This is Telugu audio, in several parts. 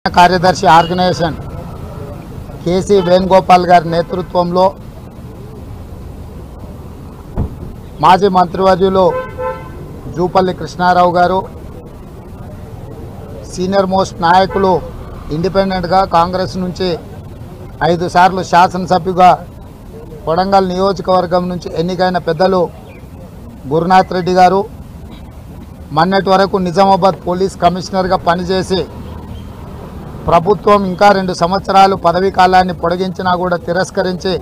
కార్యదర్శి ఆర్గనైజేషన్ కేసీ వేణుగోపాల్ గారి నేతృత్వంలో మాజీ మంత్రివర్యులు జూపల్లి కృష్ణారావు గారు సీనియర్ మోస్ట్ నాయకులు ఇండిపెండెంట్గా కాంగ్రెస్ నుంచి ఐదు సార్లు శాసనసభ్యుగా కొడంగల్ నియోజకవర్గం నుంచి ఎన్నికైన పెద్దలు గురునాథ్ రెడ్డి గారు మొన్నటి వరకు నిజామాబాద్ పోలీస్ కమిషనర్గా పనిచేసి ప్రభుత్వం ఇంకా రెండు సంవత్సరాలు పదవీ కాలాన్ని పొడిగించినా కూడా తిరస్కరించి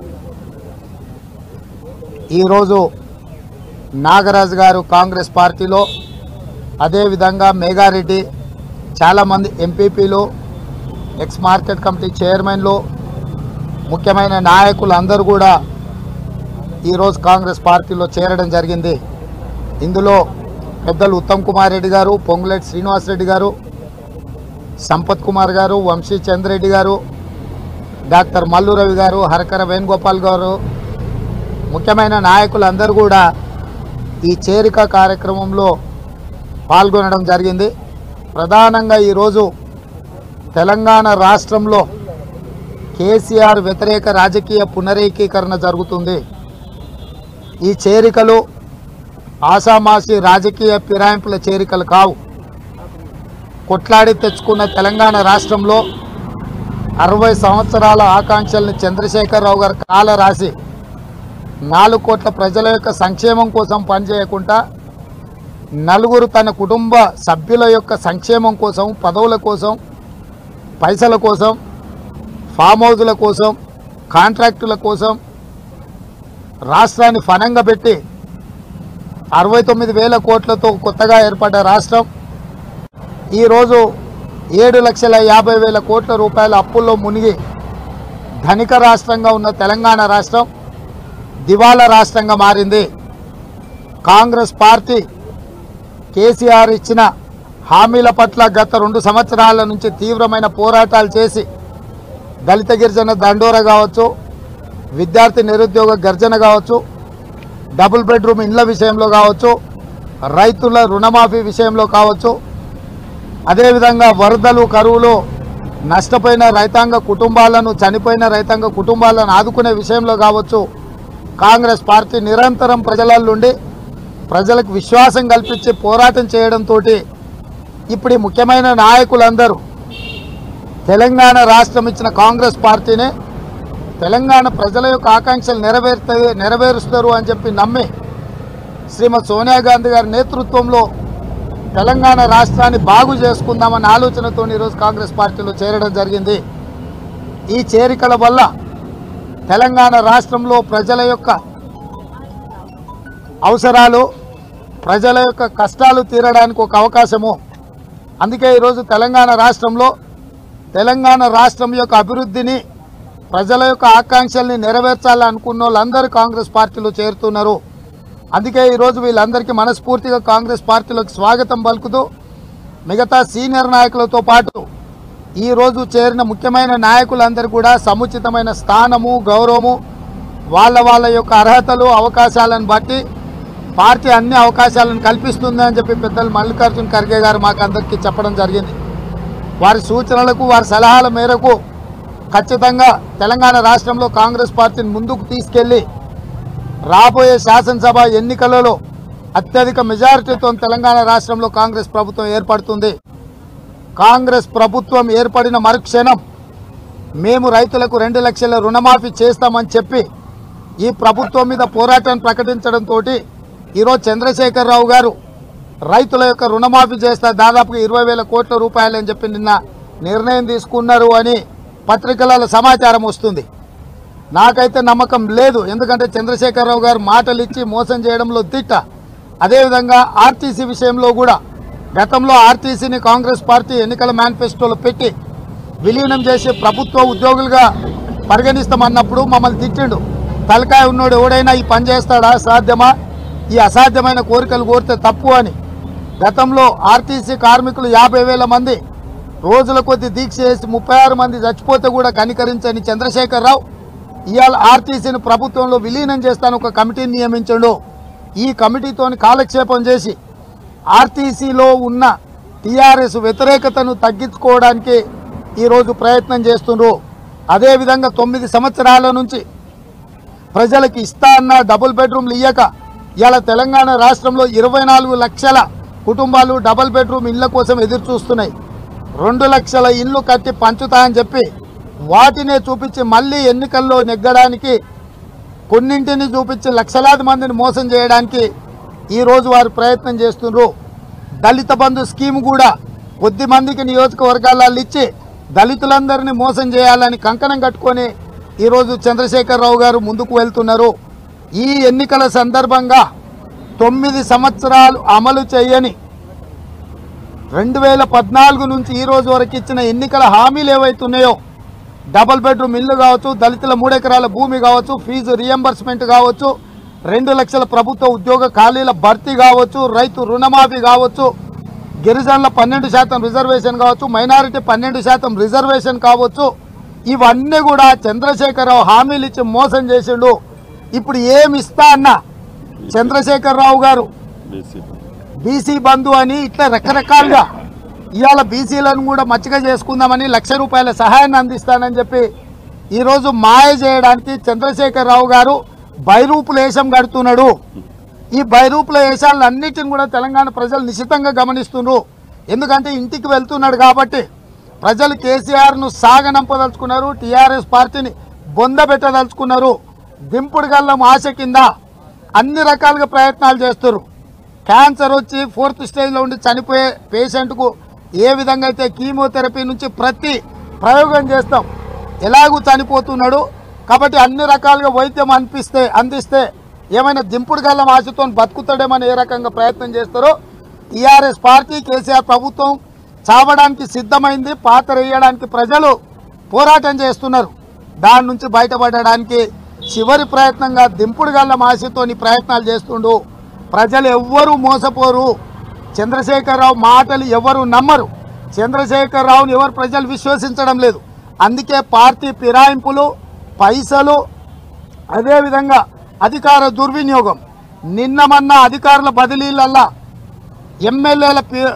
ఈరోజు నాగరాజు గారు కాంగ్రెస్ పార్టీలో అదేవిధంగా మేఘారెడ్డి చాలామంది ఎంపీపీలు ఎక్స్ మార్కెట్ కమిటీ చైర్మన్లు ముఖ్యమైన నాయకులు అందరూ కూడా ఈరోజు కాంగ్రెస్ పార్టీలో చేరడం జరిగింది ఇందులో పెద్దలు ఉత్తమ్ కుమార్ రెడ్డి గారు పొంగులేటి శ్రీనివాసరెడ్డి గారు సంపత్ కుమార్ గారు వంశీ చంద్రెడ్డి గారు డాక్టర్ మల్లు రవి గారు హరకర వేణుగోపాల్ గారు ముఖ్యమైన నాయకులందరూ కూడా ఈ చేరిక కార్యక్రమంలో పాల్గొనడం జరిగింది ప్రధానంగా ఈరోజు తెలంగాణ రాష్ట్రంలో కేసీఆర్ వ్యతిరేక రాజకీయ పునరేకీకరణ జరుగుతుంది ఈ చేరికలు ఆసామాసి రాజకీయ ఫిరాయింపుల చేరికలు కావు కొట్లాడి తెచ్చుకున్న తెలంగాణ రాష్ట్రంలో అరవై సంవత్సరాల ఆకాంక్షల్ని చంద్రశేఖరరావు గారు కాల రాసి నాలుగు కోట్ల ప్రజల యొక్క సంక్షేమం కోసం పనిచేయకుండా నలుగురు తన కుటుంబ సభ్యుల యొక్క సంక్షేమం కోసం పదవుల కోసం పైసల కోసం ఫామ్ హౌజుల కోసం కాంట్రాక్టుల కోసం రాష్ట్రాన్ని ఫనంగా పెట్టి అరవై తొమ్మిది వేల కోట్లతో కొత్తగా ఏర్పడ్డ రాష్ట్రం ఈరోజు ఏడు లక్షల యాభై వేల కోట్ల రూపాయల అప్పుల్లో మునిగి ధనిక రాష్ట్రంగా ఉన్న తెలంగాణ రాష్ట్రం దివాలా రాష్ట్రంగా మారింది కాంగ్రెస్ పార్టీ కేసీఆర్ ఇచ్చిన హామీల పట్ల గత రెండు సంవత్సరాల నుంచి తీవ్రమైన పోరాటాలు చేసి దళిత గిరిజన దండోర కావచ్చు విద్యార్థి నిరుద్యోగ గర్జన కావచ్చు డబుల్ బెడ్రూమ్ ఇండ్ల విషయంలో కావచ్చు రైతుల రుణమాఫీ విషయంలో కావచ్చు అదేవిధంగా వరదలు కరువులు నష్టపోయిన రైతాంగ కుటుంబాలను చనిపోయిన రైతాంగ కుటుంబాలను ఆదుకునే విషయంలో కావచ్చు కాంగ్రెస్ పార్టీ నిరంతరం ప్రజల నుండి ప్రజలకు విశ్వాసం కల్పించి పోరాటం చేయడంతో ఇప్పుడు ఈ ముఖ్యమైన నాయకులందరూ తెలంగాణ రాష్ట్రం ఇచ్చిన కాంగ్రెస్ పార్టీని తెలంగాణ ప్రజల యొక్క ఆకాంక్షలు నెరవేరుత నెరవేరుస్తారు అని చెప్పి నమ్మి శ్రీమతి సోనియా గాంధీ గారి నేతృత్వంలో తెలంగాణ రాష్ట్రాన్ని బాగు చేసుకుందామన్న ఆలోచనతో ఈరోజు కాంగ్రెస్ పార్టీలో చేరడం జరిగింది ఈ చేరికల వల్ల తెలంగాణ రాష్ట్రంలో ప్రజల యొక్క అవసరాలు ప్రజల యొక్క కష్టాలు తీరడానికి ఒక అవకాశము అందుకే ఈరోజు తెలంగాణ రాష్ట్రంలో తెలంగాణ రాష్ట్రం యొక్క అభివృద్ధిని ప్రజల యొక్క ఆకాంక్షల్ని నెరవేర్చాలనుకున్న వాళ్ళందరూ కాంగ్రెస్ పార్టీలో చేరుతున్నారు అందుకే ఈరోజు వీళ్ళందరికీ మనస్ఫూర్తిగా కాంగ్రెస్ పార్టీలోకి స్వాగతం పలుకుతూ మిగతా సీనియర్ నాయకులతో పాటు ఈరోజు చేరిన ముఖ్యమైన నాయకులందరూ కూడా సముచితమైన స్థానము గౌరవము వాళ్ళ వాళ్ళ యొక్క అర్హతలు అవకాశాలను బట్టి పార్టీ అన్ని అవకాశాలను కల్పిస్తుంది అని చెప్పి పెద్దలు మల్లికార్జున్ ఖర్గే గారు మాకు అందరికీ చెప్పడం జరిగింది వారి సూచనలకు వారి సలహాల మేరకు ఖచ్చితంగా తెలంగాణ రాష్ట్రంలో కాంగ్రెస్ పార్టీని ముందుకు తీసుకెళ్లి రాబోయే శాసనసభ ఎన్నికలలో అత్యధిక మెజారిటీతో తెలంగాణ రాష్ట్రంలో కాంగ్రెస్ ప్రభుత్వం ఏర్పడుతుంది కాంగ్రెస్ ప్రభుత్వం ఏర్పడిన మరుక్షణం మేము రైతులకు రెండు లక్షల రుణమాఫీ చేస్తామని చెప్పి ఈ ప్రభుత్వం మీద పోరాటాన్ని ప్రకటించడంతో ఈరోజు చంద్రశేఖరరావు గారు రైతుల యొక్క రుణమాఫీ చేస్తే దాదాపుగా ఇరవై వేల కోట్ల రూపాయలని చెప్పి నిన్న నిర్ణయం తీసుకున్నారు అని పత్రికలలో సమాచారం వస్తుంది నాకైతే నమ్మకం లేదు ఎందుకంటే చంద్రశేఖరరావు గారు మాటలు ఇచ్చి మోసం చేయడంలో తిట్ట అదేవిధంగా ఆర్టీసీ విషయంలో కూడా గతంలో ఆర్టీసీని కాంగ్రెస్ పార్టీ ఎన్నికల మేనిఫెస్టోలో పెట్టి విలీనం చేసి ప్రభుత్వ ఉద్యోగులుగా పరిగణిస్తామన్నప్పుడు మమ్మల్ని తిట్టిండు తలకాయ ఉన్నోడు ఎవడైనా ఈ పని చేస్తాడా సాధ్యమా ఈ అసాధ్యమైన కోరికలు కోరితే తప్పు అని గతంలో ఆర్టీసీ కార్మికులు యాభై వేల మంది రోజుల కొద్ది దీక్ష చేసి ముప్పై ఆరు మంది చచ్చిపోతే కూడా కనికరించని చంద్రశేఖరరావు ఇవాళ ఆర్టీసీని ప్రభుత్వంలో విలీనం చేస్తాను ఒక కమిటీని నియమించండు ఈ కమిటీతోని కాలక్షేపం చేసి ఆర్టీసీలో ఉన్న టీఆర్ఎస్ వ్యతిరేకతను తగ్గించుకోవడానికి ఈరోజు ప్రయత్నం చేస్తుండ్రు అదేవిధంగా తొమ్మిది సంవత్సరాల నుంచి ప్రజలకు ఇస్తా అన్న డబుల్ బెడ్రూమ్లు ఇయ్యక ఇలా తెలంగాణ రాష్ట్రంలో ఇరవై నాలుగు లక్షల కుటుంబాలు డబుల్ బెడ్రూమ్ ఇళ్ళ కోసం ఎదురు చూస్తున్నాయి రెండు లక్షల ఇల్లు కట్టి పంచుతా అని చెప్పి వాటినే చూపించి మళ్ళీ ఎన్నికల్లో నెగ్గడానికి కొన్నింటిని చూపించి లక్షలాది మందిని మోసం చేయడానికి ఈరోజు వారు ప్రయత్నం చేస్తున్నారు దళిత బంధు స్కీమ్ కూడా కొద్ది మందికి నియోజకవర్గాలలో ఇచ్చి దళితులందరినీ మోసం చేయాలని కంకణం కట్టుకొని ఈరోజు చంద్రశేఖరరావు గారు ముందుకు వెళ్తున్నారు ఈ ఎన్నికల సందర్భంగా తొమ్మిది సంవత్సరాలు అమలు చేయని రెండు వేల పద్నాలుగు నుంచి ఈ రోజు వరకు ఇచ్చిన ఎన్నికల హామీలు ఏవైతున్నాయో డబుల్ బెడ్రూమ్ ఇల్లు కావచ్చు దళితుల మూడెకరాల భూమి కావచ్చు ఫీజు రియంబర్స్మెంట్ కావచ్చు రెండు లక్షల ప్రభుత్వ ఉద్యోగ ఖాళీల భర్తీ కావచ్చు రైతు రుణమాఫీ కావచ్చు గిరిజనుల పన్నెండు శాతం రిజర్వేషన్ కావచ్చు మైనారిటీ పన్నెండు శాతం రిజర్వేషన్ కావచ్చు ఇవన్నీ కూడా చంద్రశేఖరరావు హామీలు ఇచ్చి మోసం చేసిండు ఇప్పుడు ఏమి ఇస్తా అన్న చంద్రశేఖరరావు గారు బీసీ బంధు అని ఇట్లా రకరకాలుగా ఇవాళ బీసీలను కూడా మచ్చిక చేసుకుందామని లక్ష రూపాయల సహాయాన్ని అందిస్తానని చెప్పి ఈరోజు మాయ చేయడానికి చంద్రశేఖరరావు గారు బైరూపుల వేషం కడుతున్నాడు ఈ బైరూపుల వేషాలను అన్నిటిని కూడా తెలంగాణ ప్రజలు నిశితంగా గమనిస్తున్నారు ఎందుకంటే ఇంటికి వెళ్తున్నాడు కాబట్టి ప్రజలు కేసీఆర్ను సాగనంపదలుచుకున్నారు టీఆర్ఎస్ పార్టీని బొందబెట్టదలుచుకున్నారు దింపుడు గల్లం ఆశ కింద అన్ని రకాలుగా ప్రయత్నాలు చేస్తారు క్యాన్సర్ వచ్చి ఫోర్త్ స్టేజ్లో ఉండి చనిపోయే పేషెంట్కు ఏ విధంగా అయితే కీమోథెరపీ నుంచి ప్రతి ప్రయోగం చేస్తాం ఎలాగూ చనిపోతున్నాడు కాబట్టి అన్ని రకాలుగా వైద్యం అనిపిస్తే అందిస్తే ఏమైనా దింపుడు గల్లం ఆశతో బతుకుతాడేమని ఏ రకంగా ప్రయత్నం చేస్తారో టీఆర్ఎస్ పార్టీ కేసీఆర్ ప్రభుత్వం చావడానికి సిద్ధమైంది పాత్ర వేయడానికి ప్రజలు పోరాటం చేస్తున్నారు దాని నుంచి బయటపడడానికి చివరి ప్రయత్నంగా దింపుడు గల్లం ఆశతోని ప్రయత్నాలు చేస్తుండు ప్రజలు ఎవ్వరూ మోసపోరు చంద్రశేఖరరావు మాటలు ఎవరు నమ్మరు చంద్రశేఖరరావుని ఎవరు ప్రజలు విశ్వసించడం లేదు అందుకే పార్టీ ఫిరాయింపులు పైసలు అదేవిధంగా అధికార దుర్వినియోగం నిన్న మొన్న అధికారుల బదిలీలల్లా ఎమ్మెల్యేల పి-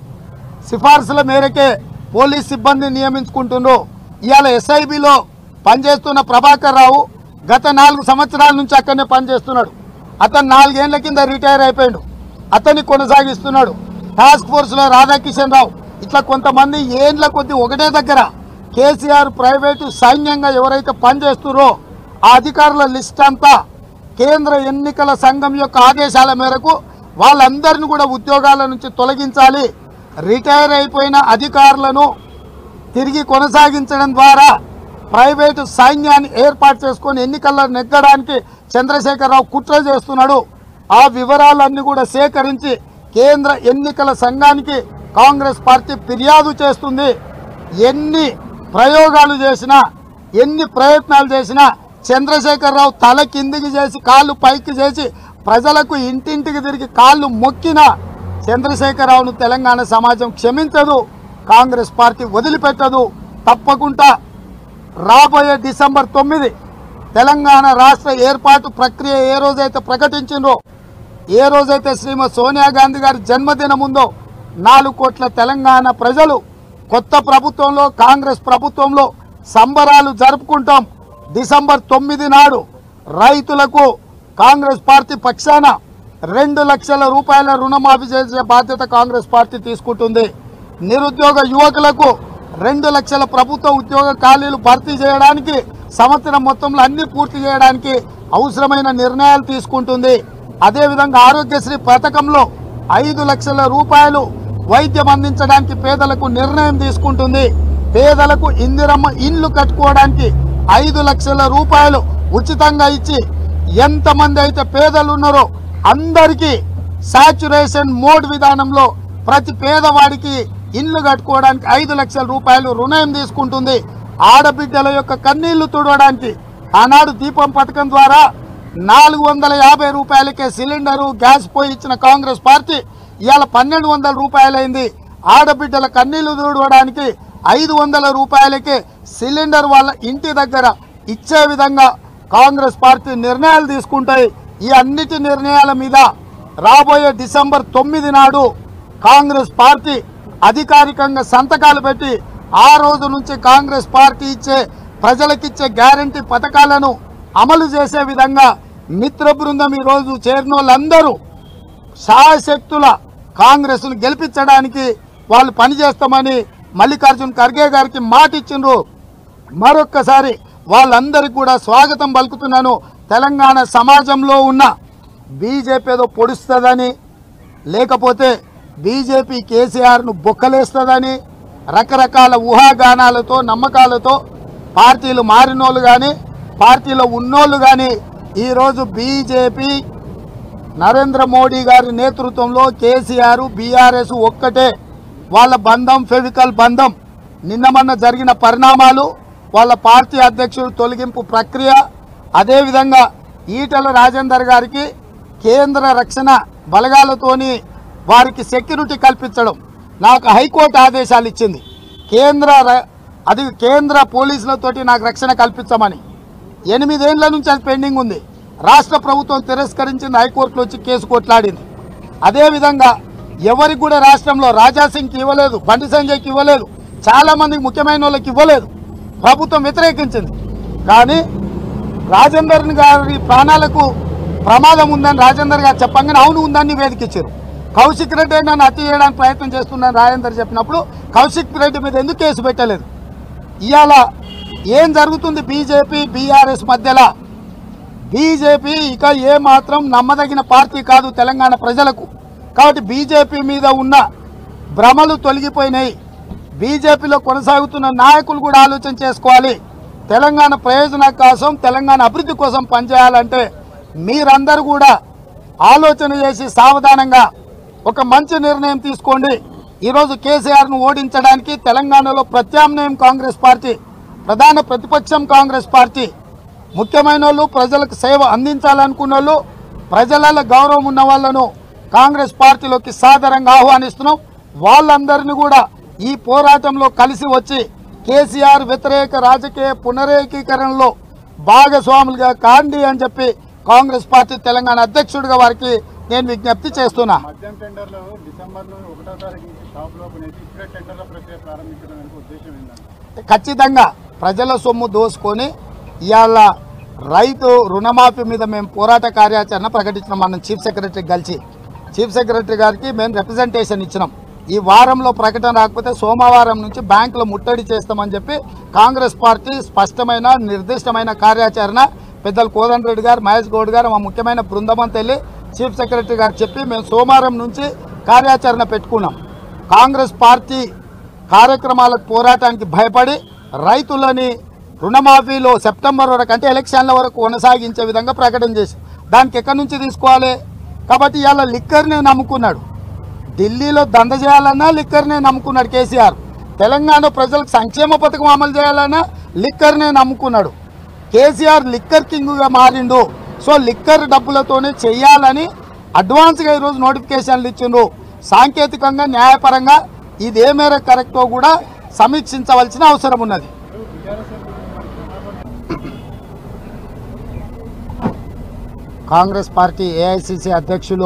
సిఫార్సుల మేరకే పోలీస్ సిబ్బంది నియమించుకుంటుండ్రు ఇవాళ ఎస్ఐబిలో పనిచేస్తున్న ప్రభాకర్ రావు గత నాలుగు సంవత్సరాల నుంచి అక్కడనే పనిచేస్తున్నాడు అతను నాలుగేళ్ల కింద రిటైర్ అయిపోయాడు అతన్ని కొనసాగిస్తున్నాడు టాస్క్ ఫోర్స్లో రాధాకిషన్ రావు ఇట్లా కొంతమంది ఏండ్ల కొద్ది ఒకటే దగ్గర కేసీఆర్ ప్రైవేటు సైన్యంగా ఎవరైతే పనిచేస్తున్నారో ఆ అధికారుల లిస్ట్ అంతా కేంద్ర ఎన్నికల సంఘం యొక్క ఆదేశాల మేరకు వాళ్ళందరిని కూడా ఉద్యోగాల నుంచి తొలగించాలి రిటైర్ అయిపోయిన అధికారులను తిరిగి కొనసాగించడం ద్వారా ప్రైవేటు సైన్యాన్ని ఏర్పాటు చేసుకొని ఎన్నికల్లో నెగ్గడానికి చంద్రశేఖరరావు కుట్ర చేస్తున్నాడు ఆ వివరాలన్నీ కూడా సేకరించి కేంద్ర ఎన్నికల సంఘానికి కాంగ్రెస్ పార్టీ ఫిర్యాదు చేస్తుంది ఎన్ని ప్రయోగాలు చేసినా ఎన్ని ప్రయత్నాలు చేసినా చంద్రశేఖరరావు తల కిందికి చేసి కాళ్ళు పైకి చేసి ప్రజలకు ఇంటింటికి తిరిగి కాళ్ళు మొక్కిన చంద్రశేఖరరావును తెలంగాణ సమాజం క్షమించదు కాంగ్రెస్ పార్టీ వదిలిపెట్టదు తప్పకుండా రాబోయే డిసెంబర్ తొమ్మిది తెలంగాణ రాష్ట్ర ఏర్పాటు ప్రక్రియ ఏ రోజైతే ప్రకటించిందో ఏ రోజైతే శ్రీమతి సోనియా గాంధీ గారి జన్మదినం ఉందో నాలుగు కోట్ల తెలంగాణ ప్రజలు కొత్త ప్రభుత్వంలో కాంగ్రెస్ ప్రభుత్వంలో సంబరాలు జరుపుకుంటాం డిసెంబర్ తొమ్మిది నాడు రైతులకు కాంగ్రెస్ పార్టీ పక్షాన రెండు లక్షల రూపాయల రుణమాఫీ చేసే బాధ్యత కాంగ్రెస్ పార్టీ తీసుకుంటుంది నిరుద్యోగ యువకులకు రెండు లక్షల ప్రభుత్వ ఉద్యోగ ఖాళీలు భర్తీ చేయడానికి సంవత్సరం మొత్తంలో అన్ని పూర్తి చేయడానికి అవసరమైన నిర్ణయాలు తీసుకుంటుంది అదేవిధంగా ఆరోగ్యశ్రీ పథకంలో ఐదు లక్షల రూపాయలు వైద్యం అందించడానికి పేదలకు నిర్ణయం తీసుకుంటుంది పేదలకు ఇందిరమ్మ ఇండ్లు కట్టుకోవడానికి ఐదు లక్షల రూపాయలు ఉచితంగా ఇచ్చి ఎంతమంది అయితే పేదలు ఉన్నారో అందరికీ సాచురేషన్ మోడ్ విధానంలో ప్రతి పేదవాడికి ఇల్లు కట్టుకోవడానికి ఐదు లక్షల రూపాయలు రుణం తీసుకుంటుంది ఆడబిడ్డల యొక్క కన్నీళ్లు తుడవడానికి ఆనాడు దీపం పథకం ద్వారా నాలుగు వందల యాభై రూపాయలకే సిలిండరు గ్యాస్ పోయి ఇచ్చిన కాంగ్రెస్ పార్టీ ఇవాళ పన్నెండు వందల రూపాయలైంది ఆడబిడ్డల కన్నీళ్లు తుడవడానికి ఐదు వందల రూపాయలకే సిలిండర్ వాళ్ళ ఇంటి దగ్గర ఇచ్చే విధంగా కాంగ్రెస్ పార్టీ నిర్ణయాలు తీసుకుంటాయి ఈ అన్నిటి నిర్ణయాల మీద రాబోయే డిసెంబర్ తొమ్మిది నాడు కాంగ్రెస్ పార్టీ అధికారికంగా సంతకాలు పెట్టి ఆ రోజు నుంచి కాంగ్రెస్ పార్టీ ఇచ్చే ప్రజలకిచ్చే గ్యారంటీ పథకాలను అమలు చేసే విధంగా మిత్ర బృందం ఈరోజు చేరిన వాళ్ళందరూ శాయశక్తుల కాంగ్రెస్ను గెలిపించడానికి వాళ్ళు పనిచేస్తామని మల్లికార్జున్ ఖర్గే గారికి మాట ఇచ్చిండ్రు మరొక్కసారి వాళ్ళందరికీ కూడా స్వాగతం పలుకుతున్నాను తెలంగాణ సమాజంలో ఉన్న బీజేపీ ఏదో పొడుస్తుందని లేకపోతే బీజేపీ కేసీఆర్ను బొక్కలేస్తుందని రకరకాల ఊహాగానాలతో నమ్మకాలతో పార్టీలు మారినోళ్ళు కానీ పార్టీలో ఉన్నోళ్ళు కానీ ఈరోజు బీజేపీ నరేంద్ర మోడీ గారి నేతృత్వంలో కేసీఆర్ బీఆర్ఎస్ ఒక్కటే వాళ్ళ బంధం ఫెవికల్ బంధం నిన్న మొన్న జరిగిన పరిణామాలు వాళ్ళ పార్టీ అధ్యక్షుడు తొలగింపు ప్రక్రియ అదేవిధంగా ఈటల రాజేందర్ గారికి కేంద్ర రక్షణ బలగాలతోని వారికి సెక్యూరిటీ కల్పించడం నాకు హైకోర్టు ఆదేశాలు ఇచ్చింది కేంద్ర ర- అది కేంద్ర పోలీసులతోటి నాకు రక్షణ కల్పించమని ఎనిమిదేళ్ల నుంచి అది పెండింగ్ ఉంది రాష్ట్ర ప్రభుత్వం తిరస్కరించింది హైకోర్టులో వచ్చి కేసు కొట్లాడింది అదేవిధంగా ఎవరికి కూడా రాష్ట్రంలో రాజాసింగ్కి ఇవ్వలేదు బండి సంజయ్కి ఇవ్వలేదు చాలా మందికి ముఖ్యమైన వాళ్ళకి ఇవ్వలేదు ప్రభుత్వం వ్యతిరేకించింది కానీ రాజేందర్ గారి ప్రాణాలకు ప్రమాదం ఉందని రాజేందర్ గారు చెప్పంగానే అవును ఉందని నివేదిక ఇచ్చారు కౌశిక్ రెడ్డి నన్ను హత్య చేయడానికి ప్రయత్నం చేస్తున్నాను రాజేందర్ చెప్పినప్పుడు కౌశిక్ రెడ్డి మీద ఎందుకు కేసు పెట్టలేదు ఇవాళ ఏం జరుగుతుంది బీజేపీ బీఆర్ఎస్ మధ్యలో బీజేపీ ఇక ఏ మాత్రం నమ్మదగిన పార్టీ కాదు తెలంగాణ ప్రజలకు కాబట్టి బీజేపీ మీద ఉన్న భ్రమలు తొలగిపోయినాయి బీజేపీలో కొనసాగుతున్న నాయకులు కూడా ఆలోచన చేసుకోవాలి తెలంగాణ ప్రయోజనం కోసం తెలంగాణ అభివృద్ధి కోసం పనిచేయాలంటే మీరందరూ కూడా ఆలోచన చేసి సావధానంగా ఒక మంచి నిర్ణయం తీసుకోండి ఈరోజు కేసీఆర్ను ఓడించడానికి తెలంగాణలో ప్రత్యామ్నాయం కాంగ్రెస్ పార్టీ ప్రధాన ప్రతిపక్షం కాంగ్రెస్ పార్టీ ముఖ్యమైన వాళ్ళు ప్రజలకు సేవ అందించాలనుకున్న వాళ్ళు ప్రజలలో గౌరవం ఉన్న వాళ్ళను కాంగ్రెస్ పార్టీలోకి సాదరంగా ఆహ్వానిస్తున్నాం వాళ్ళందరినీ కూడా ఈ పోరాటంలో కలిసి వచ్చి కేసీఆర్ వ్యతిరేక రాజకీయ పునరేకీకరణలో భాగస్వాములుగా కాండి అని చెప్పి కాంగ్రెస్ పార్టీ తెలంగాణ అధ్యక్షుడిగా వారికి నేను విజ్ఞప్తి చేస్తున్నా మద్యం టెండర్లు డిసెంబర్లో ఒకటో తారీఖు నుంచి స్టాప్ లో కొనేసి ఇప్పుడే టెండర్ల ప్రక్రియ ప్రారంభించడానికి ఉద్దేశం ఏంటంటే ఖచ్చితంగా ప్రజల సొమ్ము దోసుకొని ఇవాళ రైతు రుణమాఫీ మీద మేము పోరాట కార్యాచరణ ప్రకటించినాం మనం చీఫ్ సెక్రటరీ కలిసి చీఫ్ సెక్రటరీ గారికి మేము రిప్రజెంటేషన్ ఇచ్చినాం ఈ వారంలో ప్రకటన రాకపోతే సోమవారం నుంచి బ్యాంకులో ముట్టడి చేస్తామని చెప్పి కాంగ్రెస్ పార్టీ స్పష్టమైన నిర్దిష్టమైన కార్యాచరణ పెద్దలు కోదండ రెడ్డి గారు మహేష్ గౌడ్ గారు మా ముఖ్యమైన బృందం వెళ్ళి చీఫ్ సెక్రటరీ గారు చెప్పి మేము సోమవారం నుంచి కార్యాచరణ పెట్టుకున్నాం కాంగ్రెస్ పార్టీ కార్యక్రమాలకు పోరాటానికి భయపడి రైతులని రుణమాఫీలో సెప్టెంబర్ వరకు అంటే ఎలక్షన్ల వరకు కొనసాగించే విధంగా ప్రకటన చేసి దానికి ఎక్కడి నుంచి తీసుకోవాలి కాబట్టి ఇవాళ లిక్కర్నే నమ్ముకున్నాడు ఢిల్లీలో దంద చేయాలన్నా లిక్కర్నే నమ్ముకున్నాడు కేసీఆర్ తెలంగాణ ప్రజలకు సంక్షేమ పథకం అమలు చేయాలన్నా లిక్కర్నే నమ్ముకున్నాడు కేసీఆర్ లిక్కర్ కింగ్గా మారిండు సో లిక్కర్ డబ్బులతోనే చెయ్యాలని అడ్వాన్స్గా ఈరోజు నోటిఫికేషన్లు ఇచ్చిండ్రు సాంకేతికంగా న్యాయపరంగా ఇది ఏ మేర కరెక్టో కూడా సమీక్షించవలసిన అవసరం ఉన్నది కాంగ్రెస్ పార్టీ ఏఐసిసి అధ్యక్షులు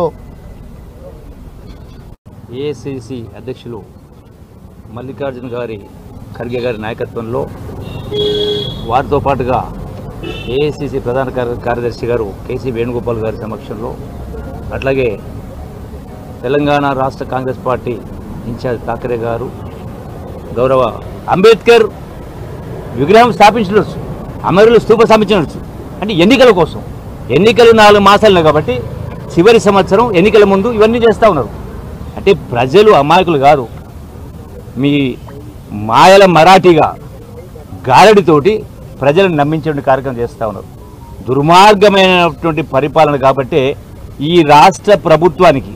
ఏఐసిసి అధ్యక్షులు మల్లికార్జున గారి ఖర్గే గారి నాయకత్వంలో వారితో పాటుగా ఏఐసిసి ప్రధాన కార్య- కార్యదర్శి గారు కేసీ వేణుగోపాల్ గారి సమక్షంలో అట్లాగే తెలంగాణ రాష్ట్ర కాంగ్రెస్ పార్టీ ఇన్ఛార్జ్ ఠాకరే గారు గౌరవ అంబేద్కర్ విగ్రహం స్థాపించవచ్చు అమరులు స్థూప స్థాపించవచ్చు అంటే ఎన్నికల కోసం ఎన్నికలు నాలుగు మాసాలు కాబట్టి చివరి సంవత్సరం ఎన్నికల ముందు ఇవన్నీ చేస్తూ ఉన్నారు అంటే ప్రజలు అమాయకులు కాదు మీ మాయల మరాఠీగా గారడితోటి ప్రజలను నమ్మించే కార్యక్రమం చేస్తూ ఉన్నారు దుర్మార్గమైనటువంటి పరిపాలన కాబట్టి ఈ రాష్ట్ర ప్రభుత్వానికి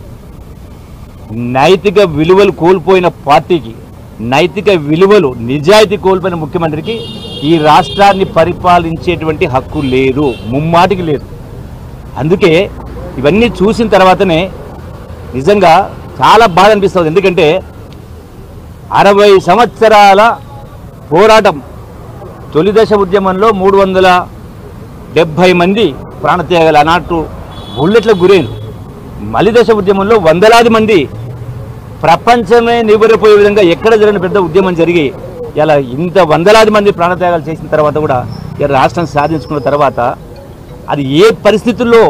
నైతిక విలువలు కోల్పోయిన పార్టీకి నైతిక విలువలు నిజాయితీ కోల్పోయిన ముఖ్యమంత్రికి ఈ రాష్ట్రాన్ని పరిపాలించేటువంటి హక్కు లేదు ముమ్మాటికి లేదు అందుకే ఇవన్నీ చూసిన తర్వాతనే నిజంగా చాలా బాధ అనిపిస్తుంది ఎందుకంటే అరవై సంవత్సరాల పోరాటం తొలి దశ ఉద్యమంలో మూడు వందల డెబ్భై మంది ప్రాణత్యాగాలు అన్నట్టు బుల్లెట్లకు గురైన మలి దశ ఉద్యమంలో వందలాది మంది ప్రపంచమే నివ్వెరపోయే విధంగా ఎక్కడ జరిగిన పెద్ద ఉద్యమం జరిగి ఇలా ఇంత వందలాది మంది ప్రాణత్యాగాలు చేసిన తర్వాత కూడా ఇలా రాష్ట్రం సాధించుకున్న తర్వాత అది ఏ పరిస్థితుల్లో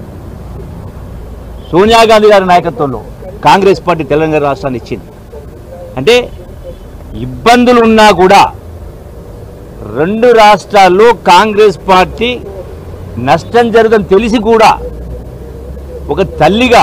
సోనియా గాంధీ గారి నాయకత్వంలో కాంగ్రెస్ పార్టీ తెలంగాణ రాష్ట్రాన్ని ఇచ్చింది అంటే ఇబ్బందులు ఉన్నా కూడా రెండు రాష్ట్రాల్లో కాంగ్రెస్ పార్టీ నష్టం జరగదని తెలిసి కూడా ఒక తల్లిగా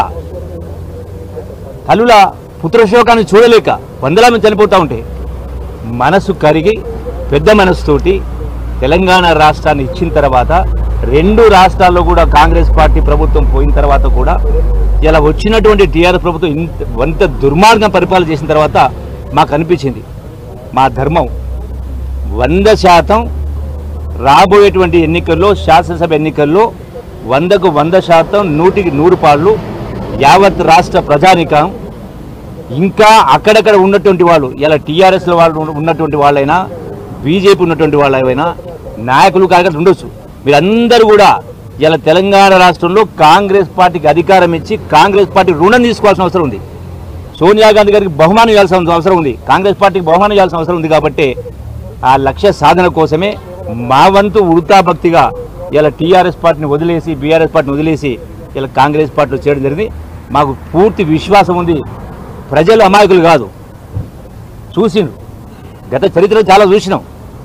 తల్లుల పుత్రశోకాన్ని చూడలేక వందల మంది చనిపోతూ ఉంటే మనసు కరిగి పెద్ద మనసుతోటి తెలంగాణ రాష్ట్రాన్ని ఇచ్చిన తర్వాత రెండు రాష్ట్రాల్లో కూడా కాంగ్రెస్ పార్టీ ప్రభుత్వం పోయిన తర్వాత కూడా ఇలా వచ్చినటువంటి టీఆర్ఎస్ ప్రభుత్వం ఇంత వంత దుర్మార్గం పరిపాలన చేసిన తర్వాత మాకు అనిపించింది మా ధర్మం వంద శాతం రాబోయేటువంటి ఎన్నికల్లో శాసనసభ ఎన్నికల్లో వందకు వంద శాతం నూటికి నూరు పాళ్ళు యావత్ రాష్ట్ర ప్రజానికం ఇంకా అక్కడక్కడ ఉన్నటువంటి వాళ్ళు ఇలా టీఆర్ఎస్లో వాళ్ళు ఉన్న- ఉన్నటువంటి వాళ్ళైనా బీజేపీ ఉన్నటువంటి వాళ్ళైనా నాయకులు కార్యకర్తలు ఉండొచ్చు మీరందరూ కూడా ఇలా తెలంగాణ రాష్ట్రంలో కాంగ్రెస్ పార్టీకి అధికారం ఇచ్చి కాంగ్రెస్ పార్టీ రుణం తీసుకోవాల్సిన అవసరం ఉంది సోనియా గాంధీ గారికి బహుమానం ఇవ్వాల్సిన అవసరం ఉంది కాంగ్రెస్ పార్టీకి బహుమానం ఇవ్వాల్సిన అవసరం ఉంది కాబట్టి ఆ లక్ష్య సాధన కోసమే మా వంతు ఉడతా భక్తిగా ఇలా టీఆర్ఎస్ పార్టీని వదిలేసి బీఆర్ఎస్ పార్టీని వదిలేసి ఇలా కాంగ్రెస్ పార్టీలో చేయడం జరిగింది మాకు పూర్తి విశ్వాసం ఉంది ప్రజలు అమాయకులు కాదు చూసిండ్రు గత చరిత్రలో చాలా చూసినాం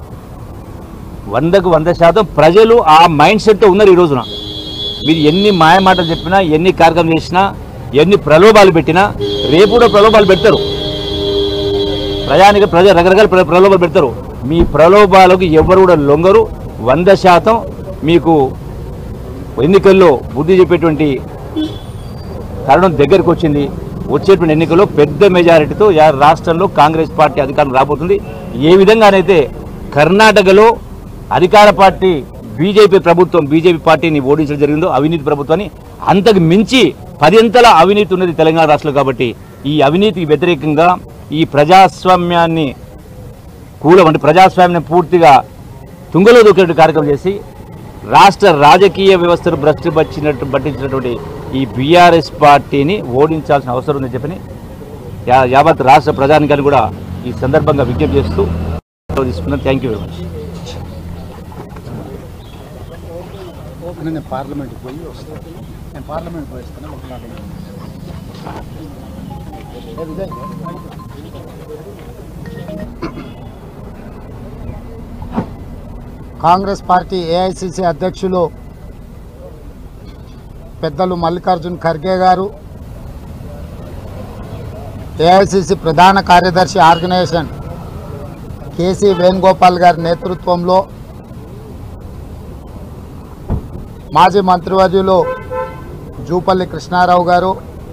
వందకు వంద శాతం ప్రజలు ఆ మైండ్ సెట్తో ఉన్నారు ఈ రోజున మీరు ఎన్ని మాయమాటలు చెప్పినా ఎన్ని కార్యక్రమం చేసినా ఎన్ని ప్రలోభాలు పెట్టినా రేపు కూడా ప్రలోభాలు పెడతారు ప్రజానికి ప్రజలు రకరకాల ప్ర- ప్రలోభాలు పెడతారు మీ ప్రలోభాలకు ఎవరు కూడా లొంగరు వంద శాతం మీకు ఎన్నికల్లో బుద్ధి చెప్పేటువంటి తరుణం దగ్గరికి వచ్చింది వచ్చేటువంటి ఎన్నికల్లో పెద్ద మెజారిటీతో యా- రాష్ట్రంలో కాంగ్రెస్ పార్టీ అధికారం రాబోతుంది ఏ విధంగానైతే కర్ణాటకలో అధికార పార్టీ బీజేపీ ప్రభుత్వం బీజేపీ పార్టీని ఓడించడం జరిగిందో అవినీతి ప్రభుత్వాన్ని అంతకు మించి పదింతల అవినీతి ఉన్నది తెలంగాణ రాష్ట్రంలో కాబట్టి ఈ అవినీతికి వ్యతిరేకంగా ఈ ప్రజాస్వామ్యాన్ని కూలం అంటే ప్రజాస్వామ్యం పూర్తిగా తుంగలో దూకేట కార్యక్రమం చేసి రాష్ట్ర రాజకీయ వ్యవస్థను భ్రష్టు పట్టినట్టు పట్టించినటువంటి ఈ బీఆర్ఎస్ పార్టీని ఓడించాల్సిన అవసరం ఉందని చెప్పని యా- యావత్ రాష్ట్ర ప్రధానికాన్ని కూడా ఈ సందర్భంగా విజ్ఞప్తి చేస్తూ తీసుకున్నాను థ్యాంక్ యూ వెరీ మచ్ అని నేను పార్లమెంట్కి పోయి వస్తాను నేను పార్లమెంట్ పోయి వస్తాను ఒక మాట కాంగ్రెస్ పార్టీ ఏఐసిసి అధ్యక్షులు పెద్దలు మల్లికార్జున్ ఖర్గే గారు ఏఐసిసి ప్రధాన కార్యదర్శి ఆర్గనైజేషన్ కేసీ వేణుగోపాల్ గారి నేతృత్వంలో మాజీ మంత్రివర్యులు జూపల్లి కృష్ణారావు గారు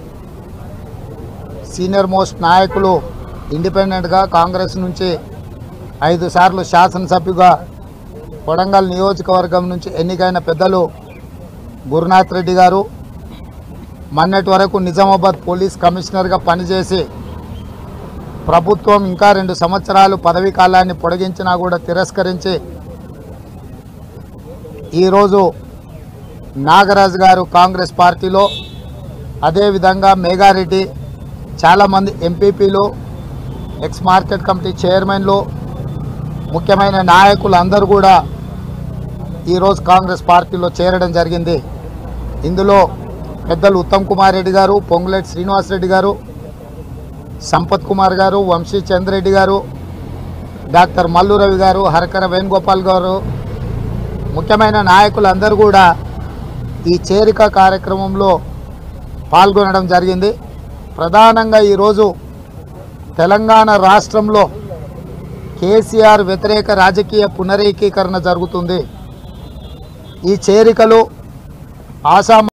సీనియర్ మోస్ట్ నాయకులు ఇండిపెండెంట్గా కాంగ్రెస్ నుంచి ఐదు సార్లు శాసనసభ్యుగా కొడంగల్ నియోజకవర్గం నుంచి ఎన్నికైన పెద్దలు గురునాథ్ రెడ్డి గారు మొన్నటి వరకు నిజామాబాద్ పోలీస్ కమిషనర్గా పనిచేసి ప్రభుత్వం ఇంకా రెండు సంవత్సరాలు పదవీ కాలాన్ని పొడిగించినా కూడా తిరస్కరించి ఈరోజు నాగరాజు గారు కాంగ్రెస్ పార్టీలో అదేవిధంగా మేఘారెడ్డి చాలామంది ఎంపీపీలు ఎక్స్ మార్కెట్ కమిటీ చైర్మన్లు ముఖ్యమైన నాయకులు అందరూ కూడా ఈరోజు కాంగ్రెస్ పార్టీలో చేరడం జరిగింది ఇందులో పెద్దలు ఉత్తమ్ కుమార్ రెడ్డి గారు పొంగులేటి శ్రీనివాస్ రెడ్డి గారు సంపత్ కుమార్ గారు వంశీ చంద్రెడ్డి గారు డాక్టర్ మల్లు రవి గారు హరకర వేణుగోపాల్ గారు ముఖ్యమైన నాయకులందరూ కూడా ఈ చేరిక కార్యక్రమంలో పాల్గొనడం జరిగింది ప్రధానంగా ఈరోజు తెలంగాణ రాష్ట్రంలో కేసీఆర్ వ్యతిరేక రాజకీయ పునరేకీకరణ జరుగుతుంది ఈ చేరికలు ఆసామ